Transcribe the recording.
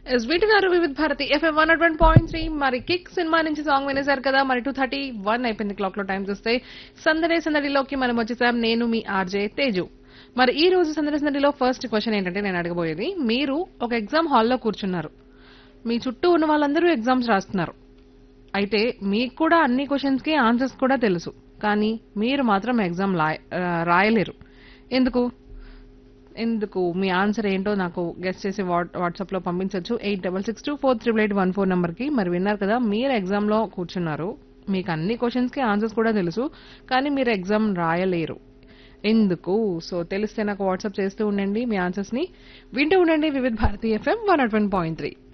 yes వింటున్నారు Vividh Bharati FM one one point three మరి Kick సినిమా నుంచి సాంగ్ వినేశారు కదా మరి టూ థర్టీ వన్ అయిపోయింది క్లాక్ లో టైం చూస్తే సందడే సందడిలోకి మనం వచ్చేసాం నేను మీ ఆర్జే తేజు మరి ఈ రోజు సందడి సందడిలో ఫస్ట్ క్వశ్చన్ ఏంటంటే నేను అడగబోయేది మీరు ఒక ఎగ్జామ్ హాల్లో కూర్చున్నారు మీ చుట్టూ ఉన్న వాళ్ళందరూ ఎగ్జామ్స్ రాస్తున్నారు అయితే మీకు కూడా అన్ని క్వశ్చన్స్ కి ఆన్సర్స్ కూడా తెలుసు కానీ మీరు మాత్రం ఎగ్జామ్ రాయలేరు ఎందుకు ఎందుకు మీ ఆన్సర్ ఏంటో నాకు గెస్ట్ చేసి వాట్సాప్ లో పంపించవచ్చు eight double six two four triple eight one four number కి మరి విన్నారు కదా మీరు ఎగ్జామ్ లో కూర్చున్నారు మీకు అన్ని క్వశ్చన్స్ కి ఆన్సర్స్ కూడా తెలుసు కానీ మీరు ఎగ్జామ్ రాయలేరు ఎందుకు సో తెలిస్తే నాకు వాట్సాప్ చేస్తూ ఉండండి మీ ఆన్సర్స్ ని వింటూ ఉండండి Vividh Bharati FM one point three